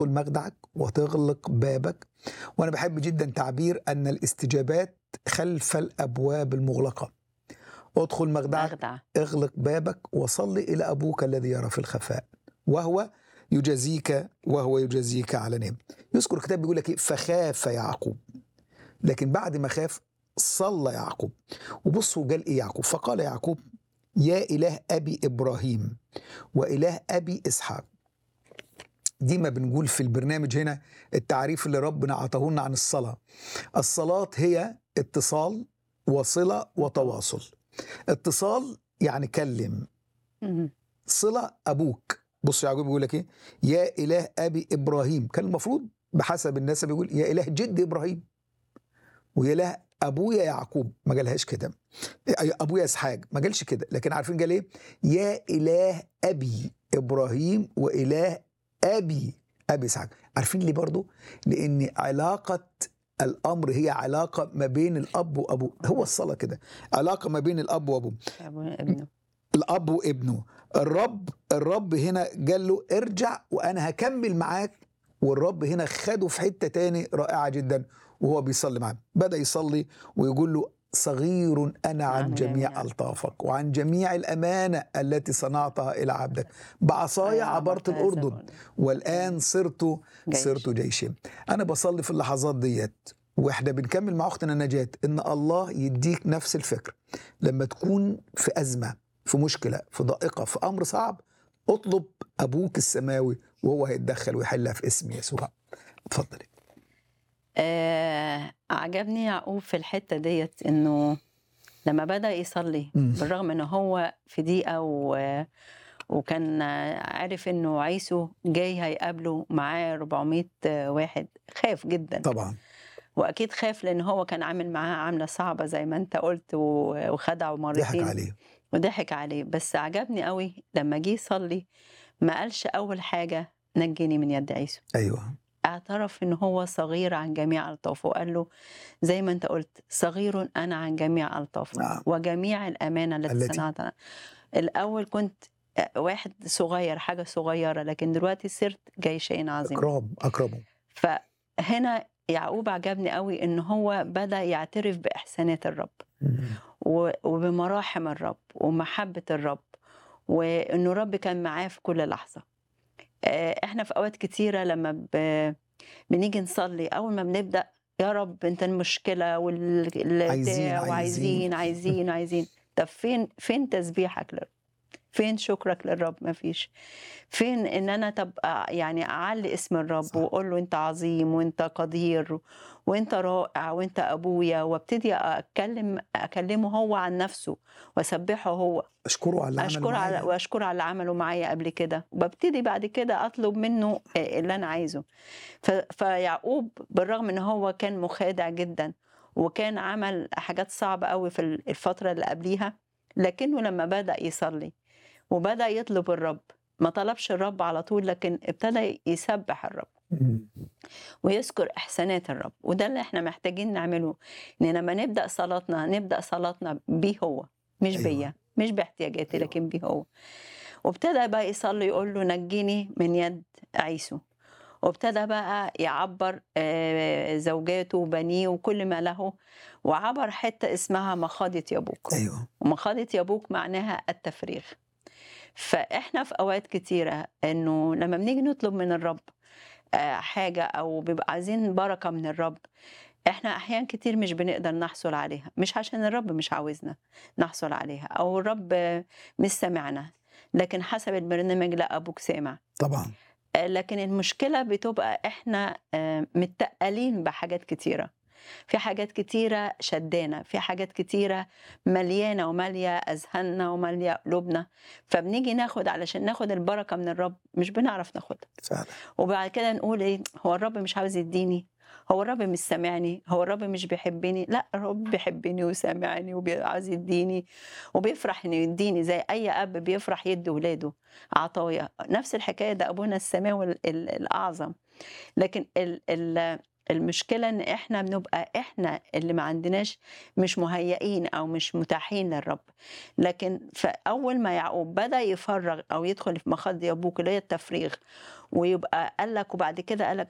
تدخل مخدعك وتغلق بابك وانا بحب جدا تعبير ان الاستجابات خلف الابواب المغلقه ادخل مخدعك مخدع اغلق بابك وصل الى ابوك الذي يرى في الخفاء وهو يجازيك وهو يجازيك علنيا يذكر الكتاب بيقول لك ايه فخاف يعقوب لكن بعد ما خاف صلى يعقوب وبصوا قال ايه يعقوب فقال يعقوب يا اله ابي ابراهيم واله ابي اسحاق دي ما بنقول في البرنامج هنا التعريف اللي ربنا عطاه لنا عن الصلاه الصلاه هي اتصال وصله وتواصل اتصال يعني كلم مم. صله ابوك بص يعقوب بيقول لك ايه يا اله ابي ابراهيم كان المفروض بحسب الناس بيقول يا اله جد ابراهيم ويا اله ابويا يعقوب ما قالهاش كده ابويا اسحاق ما قالش كده لكن عارفين قال ايه يا اله ابي ابراهيم واله ابي ابي اسحاق عارفين ليه برضو لان علاقه الامر هي علاقه ما بين الاب وابوه هو الصلاه كده علاقه ما بين الاب وابوه أبو ابنه الاب وابنه الرب الرب هنا قال له ارجع وانا هكمل معاك والرب هنا خده في حته تاني رائعه جدا وهو بيصلي معاه بدا يصلي ويقول له صغير انا عن عن جميع جميع. الطافك وعن جميع الامانه التي صنعتها الى عبدك بعصاي أيوة، عبرت عبرت الاردن الأردن. والان صرت جيش. صرت جيشا انا بصلي في اللحظات ديت واحنا بنكمل مع اختنا نجاة ان الله يديك نفس الفكر لما تكون في ازمه في مشكله في ضائقه في امر صعب اطلب ابوك السماوي وهو هيتدخل ويحلها في اسم يسوع اتفضلي آه عجبني يعقوب في الحته ديت انه لما بدا يصلي مم. بالرغم ان هو في ضيقه و... وكان عارف انه عيسو جاي هيقابله معاه 400 واحد خاف جدا طبعا واكيد خاف لان هو كان عامل معاه عامله صعبه زي ما انت قلت و- وخدعه ضحك مرتين عليه وضحك عليه بس عجبني قوي لما جه يصلي ما قالش اول حاجه نجني من يد عيسو ايوه اعترف ان هو صغير عن جميع الطافه وقال له زي ما انت قلت صغير انا عن جميع الطافه نعم. وجميع الامانه التي, التي- التي صنعتها الاول كنت واحد صغير حاجه صغيره لكن دلوقتي صرت جيشين عظيم اكرام اكرمه فهنا يعقوب عجبني قوي ان هو بدا يعترف باحسانات الرب و- وبمراحم الرب ومحبة الرب وإنه الرب كان معاه في كل لحظة آه، إحنا في أوقات كتيرة لما ب... بنيجي نصلي أول ما بنبدأ يا رب أنت المشكلة عايزين- والبتاع وعايزين عايزين. عايزين عايزين طب فين فين تسبيحك للرب؟ فين شكرك للرب مفيش فين ان انا تبقى يعني اعلي اسم الرب صح. واقول له انت عظيم وانت قدير وانت رائع وانت ابويا وابتدي اتكلم اكلمه هو عن نفسه واسبحه هو اشكره على اللي عمله اشكر على معايا. واشكر على اللي عمله معايا قبل كده وببتدي بعد كده اطلب منه آه، اللي انا عايزه ف... فيعقوب بالرغم ان هو كان مخادع جدا وكان عمل حاجات صعبة قوي في الفترة اللي قبليها لكنه لما بدأ يصلي وبدأ يطلب الرب ما طلبش الرب على طول لكن ابتدى يسبح الرب مم. ويذكر احسانات الرب وده اللي احنا محتاجين نعمله ان لما نبدا صلاتنا نبدا صلاتنا بيه هو مش أيوة. بيا مش باحتياجاتي أيوة. لكن بيه هو وابتدى بقى يصلي يقول له نجيني من يد عيسو وابتدى بقى يعبر آه، زوجاته وبنيه وكل ما له وعبر حته اسمها مخاضة يبوك ايوه ومخاضة يبوك معناها التفريغ فاحنا في اوقات كتيره انه لما بنيجي نطلب من الرب آه، حاجه او بيبقى عايزين بركه من الرب احنا احيان كتير مش بنقدر نحصل عليها مش عشان الرب مش عاوزنا نحصل عليها او الرب آه، مش سامعنا لكن حسب البرنامج لا ابوك سامع طبعا آه، لكن المشكلة بتبقى احنا آه، متقلين بحاجات كتيرة في حاجات كتيرة شدانا في حاجات كتيرة مليانة ومالية أذهاننا ومالية قلوبنا فبنيجي ناخد علشان ناخد البركة من الرب مش بنعرف ناخدها فعلا وبعد كده نقول ايه هو الرب مش عاوز يديني هو الرب مش سامعني هو الرب مش بيحبني لا الرب بيحبني وسامعني وعاوز يديني وبيفرح انه يديني زي اي اب بيفرح يدي ولاده عطايا نفس الحكايه ده ابونا السماوي ال- ال- الاعظم لكن ال ال المشكله ان احنا بنبقى احنا اللي ما عندناش مش مهيئين او مش متاحين للرب لكن فاول ما يعقوب بدا يفرغ او يدخل في مخاض يبوك اللي هي التفريغ ويبقى قال لك وبعد كده قال لك